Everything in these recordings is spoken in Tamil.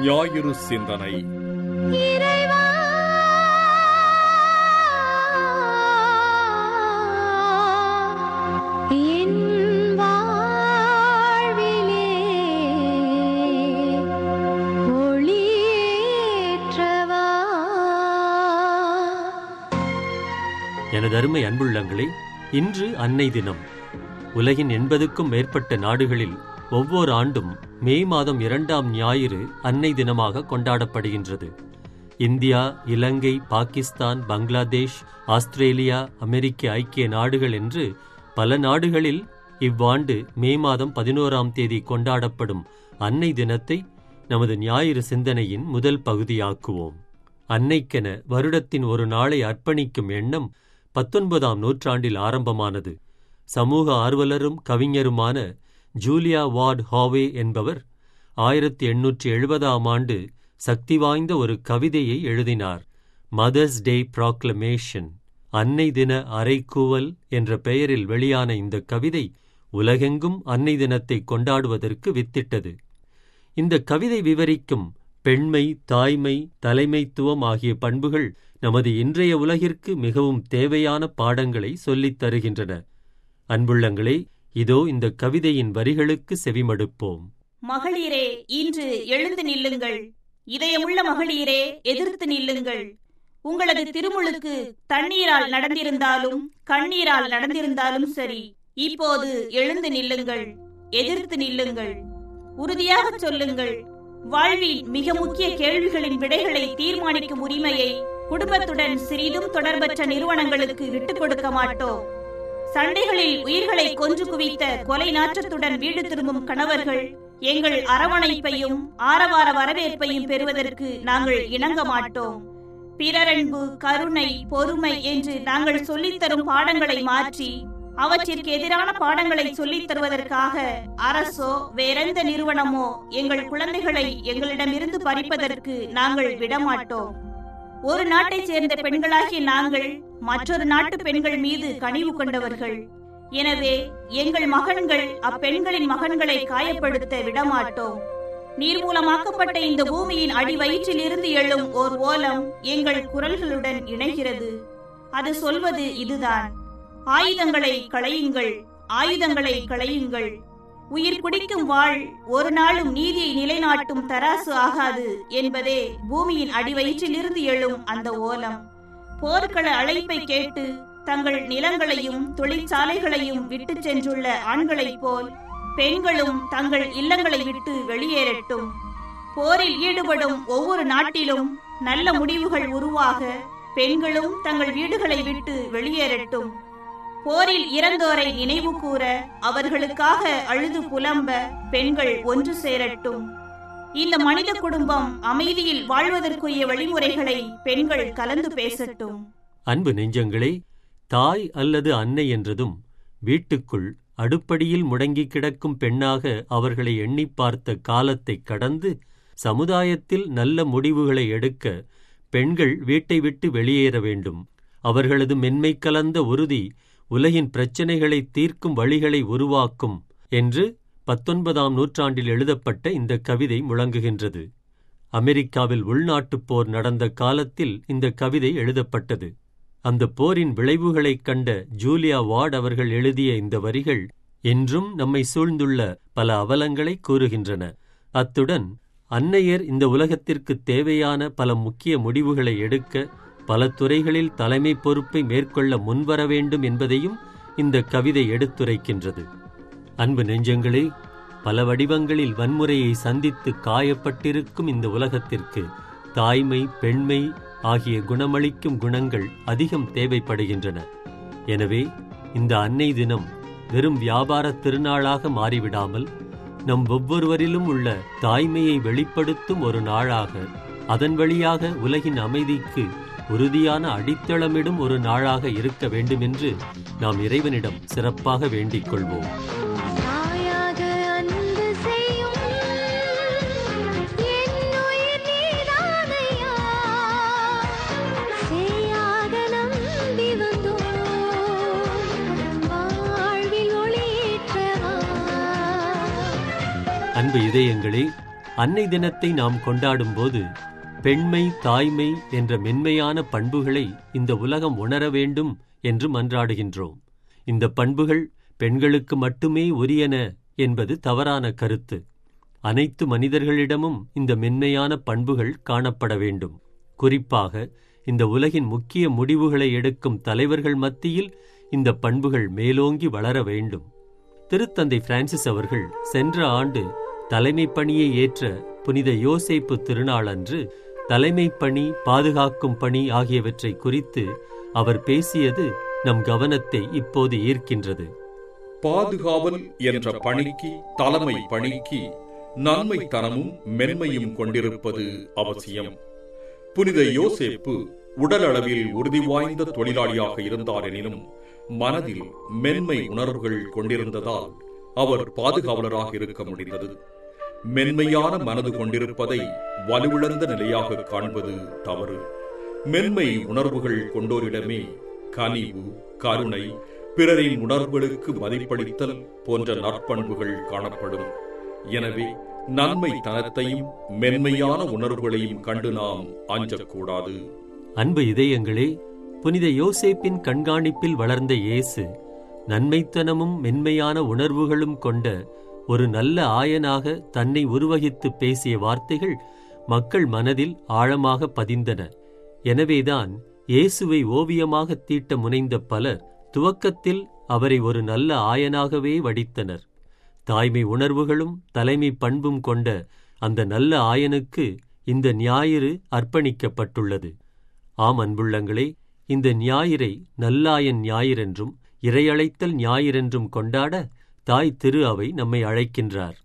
ஞாயிறு சிந்தனை இறைவா என் வாழ்விலே ஒளியேற்றவா எனது அருமை அன்புள்ளங்களே இன்று அன்னை தினம் உலகின் எண்பதுக்கும் மேற்பட்ட நாடுகளில் ஒவ்வொரு ஆண்டும் மே மாதம் இரண்டாம் ஞாயிறு அன்னை தினமாக கொண்டாடப்படுகின்றது இந்தியா இலங்கை பாகிஸ்தான் பங்களாதேஷ் ஆஸ்திரேலியா அமெரிக்க ஐக்கிய நாடுகள் என்று பல நாடுகளில் இவ்வாண்டு மே மாதம் பதினோராம் தேதி கொண்டாடப்படும் அன்னை தினத்தை நமது ஞாயிறு சிந்தனையின் முதல் பகுதியாக்குவோம் அன்னைக்கென வருடத்தின் ஒரு நாளை அர்ப்பணிக்கும் எண்ணம் பத்தொன்பதாம் நூற்றாண்டில் ஆரம்பமானது சமூக ஆர்வலரும் கவிஞருமான ஜூலியா வார்ட் ஹாவே என்பவர் ஆயிரத்தி எண்ணூற்றி எழுபதாம் ஆண்டு சக்தி வாய்ந்த ஒரு கவிதையை எழுதினார் மதர்ஸ் டே ப்ராக்ளமேஷன் அன்னை தின அறைகூவல் என்ற பெயரில் வெளியான இந்த கவிதை உலகெங்கும் அன்னை தினத்தை கொண்டாடுவதற்கு வித்திட்டது இந்த கவிதை விவரிக்கும் பெண்மை தாய்மை தலைமைத்துவம் ஆகிய பண்புகள் நமது இன்றைய உலகிற்கு மிகவும் தேவையான பாடங்களை சொல்லித் தருகின்றன அன்புள்ளங்களே இதோ இந்த கவிதையின் வரிகளுக்கு செவிமடுப்போம் மகளிரே இன்று எழுந்து நில்லுங்கள் இதயமுள்ள மகளிரே எதிர்த்து நில்லுங்கள் உங்களது திருமுழுக்கு தண்ணீரால் நடந்திருந்தாலும் கண்ணீரால் நடந்திருந்தாலும் சரி இப்போது எழுந்து நில்லுங்கள் எதிர்த்து நில்லுங்கள் உறுதியாக சொல்லுங்கள் வாழ்வின் மிக முக்கிய கேள்விகளின் விடைகளை தீர்மானிக்கும் உரிமையை குடும்பத்துடன் சிறிதும் தொடர்பற்ற நிறுவனங்களுக்கு விட்டுக் கொடுக்க மாட்டோம் சண்டைகளில் உயிர்களை கொன்று குவித்த கொலை நாற்றத்துடன் வீடு திரும்பும் கணவர்கள் எங்கள் அரவணைப்பையும் ஆரவார வரவேற்பையும் பெறுவதற்கு நாங்கள் இணங்க மாட்டோம் பிறரன்பு கருணை பொறுமை என்று நாங்கள் சொல்லித்தரும் பாடங்களை மாற்றி அவற்றிற்கு எதிரான பாடங்களை சொல்லித் தருவதற்காக அரசோ வேறெந்த நிறுவனமோ எங்கள் குழந்தைகளை எங்களிடமிருந்து பறிப்பதற்கு நாங்கள் விடமாட்டோம் ஒரு நாட்டைச் சேர்ந்த பெண்களாகிய நாங்கள் மற்றொரு நாட்டு பெண்கள் மீது கனிவு கொண்டவர்கள் எனவே எங்கள் மகன்கள் அப்பெண்களின் மகன்களை காயப்படுத்த விடமாட்டோம் நீர்மூலமாக்கப்பட்ட இந்த பூமியின் அடி வயிற்றிலிருந்து எழும் ஓர் ஓலம் எங்கள் குரல்களுடன் இணைகிறது அது சொல்வது இதுதான் ஆயுதங்களை களையுங்கள் ஆயுதங்களை களையுங்கள் உயிர் குடிக்கும் வாழ் ஒரு நாளும் நீதியை நிலைநாட்டும் தராசு ஆகாது என்பதே பூமியின் அடிவயிற்றிலிருந்து எழும் அந்த ஓலம் போர்க்கள அழைப்பை கேட்டு தங்கள் நிலங்களையும் தொழிற்சாலைகளையும் விட்டுச் சென்றுள்ள ஆண்களைப் போல் பெண்களும் தங்கள் இல்லங்களை விட்டு வெளியேறட்டும் போரில் ஈடுபடும் ஒவ்வொரு நாட்டிலும் நல்ல முடிவுகள் உருவாக பெண்களும் தங்கள் வீடுகளை விட்டு வெளியேறட்டும் போரில் இறந்தோரை நினைவு கூற அவர்களுக்காக அழுது புலம்ப பெண்கள் ஒன்று சேரட்டும் இந்த மனித குடும்பம் அமைதியில் வாழ்வதற்குரிய வழிமுறைகளை பெண்கள் கலந்து பேசட்டும் அன்பு நெஞ்சங்களே தாய் அல்லது அன்னை என்றதும் வீட்டுக்குள் அடுப்படியில் முடங்கி கிடக்கும் பெண்ணாக அவர்களை எண்ணிப் பார்த்த காலத்தைக் கடந்து சமுதாயத்தில் நல்ல முடிவுகளை எடுக்க பெண்கள் வீட்டை விட்டு வெளியேற வேண்டும் அவர்களது மென்மை கலந்த உறுதி உலகின் பிரச்சனைகளை தீர்க்கும் வழிகளை உருவாக்கும் என்று பத்தொன்பதாம் நூற்றாண்டில் எழுதப்பட்ட இந்த கவிதை முழங்குகின்றது அமெரிக்காவில் உள்நாட்டுப் போர் நடந்த காலத்தில் இந்த கவிதை எழுதப்பட்டது அந்த போரின் விளைவுகளைக் கண்ட ஜூலியா வார்ட் அவர்கள் எழுதிய இந்த வரிகள் இன்றும் நம்மை சூழ்ந்துள்ள பல அவலங்களை கூறுகின்றன அத்துடன் அன்னையர் இந்த உலகத்திற்கு தேவையான பல முக்கிய முடிவுகளை எடுக்க பல துறைகளில் தலைமை பொறுப்பை மேற்கொள்ள முன்வர வேண்டும் என்பதையும் இந்த கவிதை எடுத்துரைக்கின்றது அன்பு நெஞ்சங்களே பல வடிவங்களில் வன்முறையை சந்தித்து காயப்பட்டிருக்கும் இந்த உலகத்திற்கு தாய்மை பெண்மை ஆகிய குணமளிக்கும் குணங்கள் அதிகம் தேவைப்படுகின்றன எனவே இந்த அன்னை தினம் வெறும் வியாபார திருநாளாக மாறிவிடாமல் நம் ஒவ்வொருவரிலும் உள்ள தாய்மையை வெளிப்படுத்தும் ஒரு நாளாக அதன் வழியாக உலகின் அமைதிக்கு உறுதியான அடித்தளமிடும் ஒரு நாளாக இருக்க வேண்டுமென்று நாம் இறைவனிடம் சிறப்பாக வேண்டிக் கொள்வோம் தாயாக அன்பு செய்யும் என் உயிர் நீதானையா சேயாக நம்பி வந்தோம் வாழ்வில் ஒளியேற்றவா அன்பு இதயங்களே அன்னை தினத்தை நாம் கொண்டாடும்போது பெண்மை தாய்மை என்ற மென்மையான பண்புகளை இந்த உலகம் உணர வேண்டும் என்று மன்றாடுகின்றோம் இந்த பண்புகள் பெண்களுக்கு மட்டுமே உரியன என்பது தவறான கருத்து அனைத்து மனிதர்களிடமும் இந்த மென்மையான பண்புகள் காணப்பட வேண்டும் குறிப்பாக இந்த உலகின் முக்கிய முடிவுகளை எடுக்கும் தலைவர்கள் மத்தியில் இந்த பண்புகள் மேலோங்கி வளர வேண்டும் திருத்தந்தை பிரான்சிஸ் அவர்கள் சென்ற ஆண்டு தலைமை பணியை ஏற்ற புனித யோசேப்பு திருநாளன்று தலைமை பணி பாதுகாக்கும் பணி ஆகியவற்றை குறித்து அவர் பேசியது நம் கவனத்தை இப்போது ஈர்க்கின்றது பாதுகாவல் என்ற பணிக்கு தலைமை பணிக்கு நன்மைத்தனமும் மென்மையும் கொண்டிருப்பது அவசியம் புனித யோசேப்பு உடல் அளவில் உறுதி வாய்ந்த தொழிலாளியாக இருந்தார் எனினும் மனதில் மென்மை உணர்வுகள் கொண்டிருந்ததால் அவர் பாதுகாவலராக இருக்க முடிந்தது மென்மையான மனது கொண்டிருப்பதை வலுவிழந்த நிலையாக காண்பது தவறு மென்மை உணர்வுகள் கொண்டோரிடமே கனிவு கருணை பிறரின் உணர்வுகளுக்கு மதிப்பளித்தல் போன்ற நற்பண்புகள் காணப்படும் எனவே நன்மை தனத்தையும் மென்மையான உணர்வுகளையும் கண்டு நாம் அஞ்சக்கூடாது அன்பு இதயங்களே புனித யோசேப்பின் கண்காணிப்பில் வளர்ந்த இயேசு நன்மைத்தனமும் மென்மையான உணர்வுகளும் கொண்ட ஒரு நல்ல ஆயனாக தன்னை உருவகித்து பேசிய வார்த்தைகள் மக்கள் மனதில் ஆழமாக பதிந்தன எனவேதான் இயேசுவை ஓவியமாக தீட்ட முனைந்த பலர் துவக்கத்தில் அவரை ஒரு நல்ல ஆயனாகவே வடித்தனர் தாய்மை உணர்வுகளும் தலைமை பண்பும் கொண்ட அந்த நல்ல ஆயனுக்கு இந்த ஞாயிறு அர்ப்பணிக்கப்பட்டுள்ளது ஆம் அன்புள்ளங்களே இந்த ஞாயிறை நல்லாயன் ஞாயிறென்றும் இறையழைத்தல் ஞாயிறென்றும் கொண்டாட தாய் திரு அவை நம்மை அழைக்கின்றார்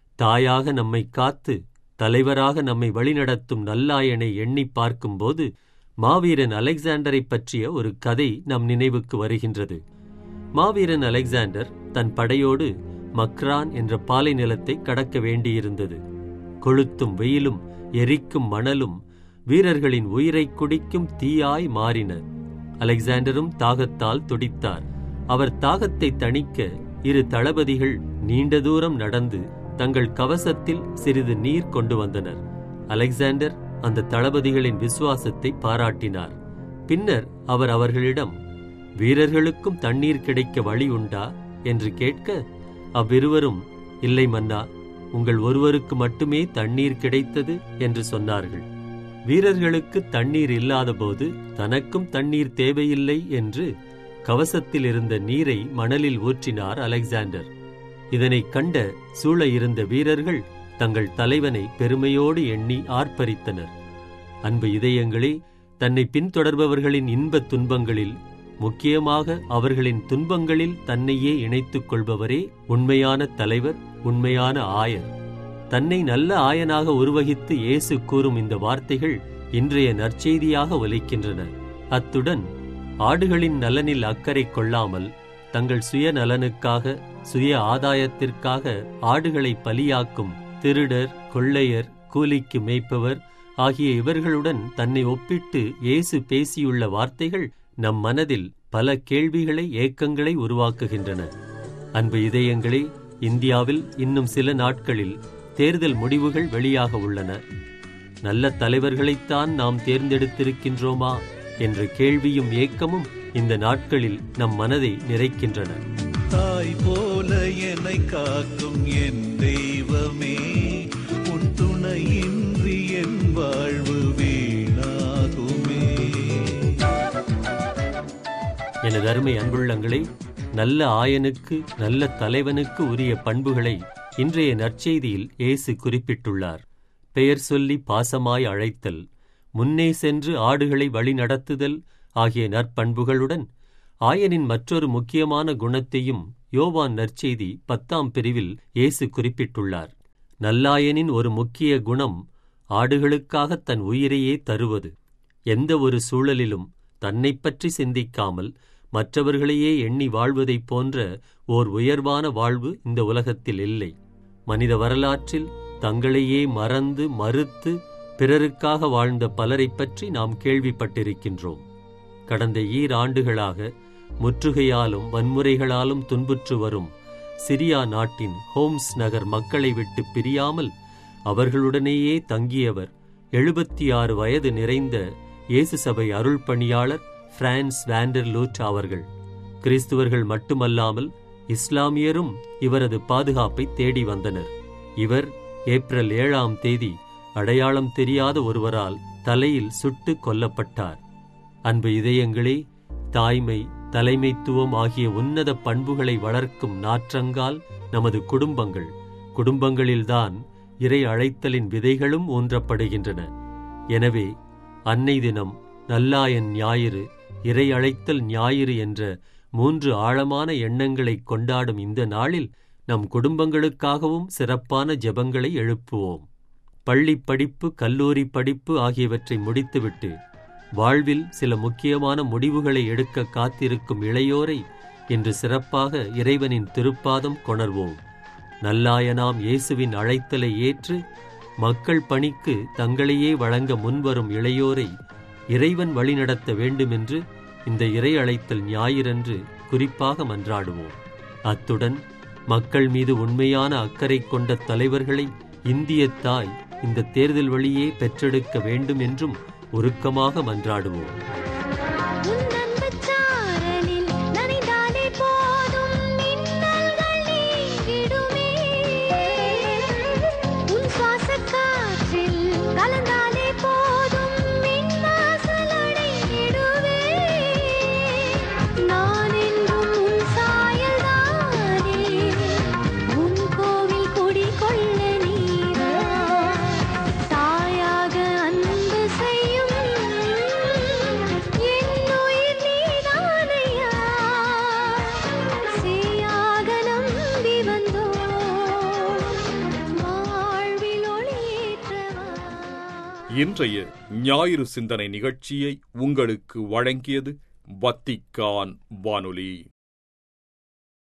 தாயாக நம்மை காத்து தலைவராக நம்மை வழிநடத்தும் நல்லாயனை எண்ணி பார்க்கும்போது மாவீரன் அலெக்சாண்டரை பற்றிய ஒரு கதை நம் நினைவுக்கு வருகின்றது மாவீரன் அலெக்சாண்டர் தன் படையோடு மக்ரான் என்ற பாலை நிலத்தை கடக்க வேண்டியிருந்தது கொளுத்தும் வெயிலும் எரிக்கும் மணலும் வீரர்களின் உயிரைக் குடிக்கும் தீயாய் மாறின அலெக்சாண்டரும் தாகத்தால் துடித்தார் அவர் தாகத்தை தணிக்க இரு தளபதிகள் நீண்ட தூரம் நடந்து தங்கள் கவசத்தில் சிறிது நீர் கொண்டு வந்தனர் அலெக்சாண்டர் அந்த தளபதிகளின் விசுவாசத்தை பாராட்டினார் பின்னர் அவர் அவர்களிடம் வீரர்களுக்கும் தண்ணீர் கிடைக்க வழி உண்டா என்று கேட்க அவ்விருவரும் இல்லை மன்னா உங்கள் ஒருவருக்கு மட்டுமே தண்ணீர் கிடைத்தது என்று சொன்னார்கள் வீரர்களுக்கு தண்ணீர் இல்லாதபோது தனக்கும் தண்ணீர் தேவையில்லை என்று கவசத்தில் இருந்த நீரை மணலில் ஊற்றினார் அலெக்சாண்டர் இதனைக் கண்ட சூழ இருந்த வீரர்கள் தங்கள் தலைவனை பெருமையோடு எண்ணி ஆர்ப்பரித்தனர் அன்பு இதயங்களே தன்னை பின்தொடர்பவர்களின் இன்பத் துன்பங்களில் முக்கியமாக அவர்களின் துன்பங்களில் தன்னையே இணைத்துக் கொள்பவரே உண்மையான தலைவர் உண்மையான ஆயர் தன்னை நல்ல ஆயனாக உருவகித்து இயேசு கூறும் இந்த வார்த்தைகள் இன்றைய நற்செய்தியாக ஒலிக்கின்றன அத்துடன் ஆடுகளின் நலனில் அக்கறை கொள்ளாமல் தங்கள் சுய நலனுக்காக சுய ஆதாயத்திற்காக ஆடுகளை பலியாக்கும் திருடர் கொள்ளையர் கூலிக்கு மேய்ப்பவர் ஆகிய இவர்களுடன் தன்னை ஒப்பிட்டு இயேசு பேசியுள்ள வார்த்தைகள் நம் மனதில் பல கேள்விகளை ஏக்கங்களை உருவாக்குகின்றன அன்பு இதயங்களே இந்தியாவில் இன்னும் சில நாட்களில் தேர்தல் முடிவுகள் வெளியாக உள்ளன நல்ல தலைவர்களைத்தான் நாம் தேர்ந்தெடுத்திருக்கின்றோமா என்ற கேள்வியும் ஏக்கமும் இந்த நாட்களில் நம் மனதை நிறைக்கின்றன தாய் போல என்னை காக்கும் என் தெய்வமே உன் துணையின்றி என் வாழ்வு வீணாகுமே எனது அருமை அன்புள்ளங்களே நல்ல ஆயனுக்கு நல்ல தலைவனுக்கு உரிய பண்புகளை இன்றைய நற்செய்தியில் இயேசு குறிப்பிட்டுள்ளார் பெயர் சொல்லி பாசமாய் அழைத்தல் முன்னே சென்று ஆடுகளை வழிநடத்துதல் ஆகிய நற்பண்புகளுடன் ஆயனின் மற்றொரு முக்கியமான குணத்தையும் யோவான் நற்செய்தி பத்தாம் பிரிவில் இயேசு குறிப்பிட்டுள்ளார் நல்லாயனின் ஒரு முக்கிய குணம் ஆடுகளுக்காக தன் உயிரையே தருவது எந்த ஒரு சூழலிலும் தன்னைப் பற்றி சிந்திக்காமல் மற்றவர்களையே எண்ணி வாழ்வதைப் போன்ற ஓர் உயர்வான வாழ்வு இந்த உலகத்தில் இல்லை மனித வரலாற்றில் தங்களையே மறந்து மறுத்து பிறருக்காக வாழ்ந்த பலரைப் பற்றி நாம் கேள்விப்பட்டிருக்கின்றோம் கடந்த ஈராண்டுகளாக முற்றுகையாலும் வன்முறைகளாலும் துன்புற்று வரும் சிரியா நாட்டின் ஹோம்ஸ் நகர் மக்களை விட்டு பிரியாமல் அவர்களுடனேயே தங்கியவர் எழுபத்தி ஆறு வயது நிறைந்த இயேசு சபை அருள் பணியாளர் பிரான்ஸ் வேண்டர் லூட் அவர்கள் கிறிஸ்துவர்கள் மட்டுமல்லாமல் இஸ்லாமியரும் இவரது பாதுகாப்பை தேடி வந்தனர் இவர் ஏப்ரல் ஏழாம் தேதி அடையாளம் தெரியாத ஒருவரால் தலையில் சுட்டு கொல்லப்பட்டார் அன்பு இதயங்களே தாய்மை தலைமைத்துவம் ஆகிய உன்னத பண்புகளை வளர்க்கும் நாற்றங்கால் நமது குடும்பங்கள் குடும்பங்களில்தான் இறை அழைத்தலின் விதைகளும் ஊன்றப்படுகின்றன எனவே அன்னை தினம் நல்லாயன் ஞாயிறு இறை அழைத்தல் ஞாயிறு என்ற மூன்று ஆழமான எண்ணங்களை கொண்டாடும் இந்த நாளில் நம் குடும்பங்களுக்காகவும் சிறப்பான ஜெபங்களை எழுப்புவோம் பள்ளி படிப்பு கல்லூரி படிப்பு ஆகியவற்றை முடித்துவிட்டு வாழ்வில் சில முக்கியமான முடிவுகளை எடுக்க காத்திருக்கும் இளையோரை இன்று சிறப்பாக இறைவனின் திருப்பாதம் கொணர்வோம் நல்லாயனாம் இயேசுவின் அழைத்தலை ஏற்று மக்கள் பணிக்கு தங்களையே வழங்க முன்வரும் இளையோரை இறைவன் வழிநடத்த வேண்டுமென்று இந்த இறை அழைத்தல் ஞாயிறன்று குறிப்பாக மன்றாடுவோம் அத்துடன் மக்கள் மீது உண்மையான அக்கறை கொண்ட தலைவர்களை இந்திய தாய் இந்த தேர்தல் வழியே பெற்றெடுக்க வேண்டும் என்றும் உருக்கமாக மன்றாடுவோம் உன் அன்புச் சாரலில் நனைந்தாலே போதும் மின்னல்கள் நீங்கிடுமே உன் சுவாசக் காற்றில் கலந்தாலே போதும் மின்வாசல் அடைந்திடுவே நான் என்றும் உன் சாயல்தானே உன் கோவில் குடிகொள்ள நீரா தாயாக அன்பு செய்யும் என் உயிர் நீதானையா சேயாக நம்பி வந்தோம் வாழ்வில் ஒளியேற்றவா இன்றைய ஞாயிறு சிந்தனை நிகழ்ச்சியை உங்களுக்கு வழங்கியது வத்திக்கான் வானொலி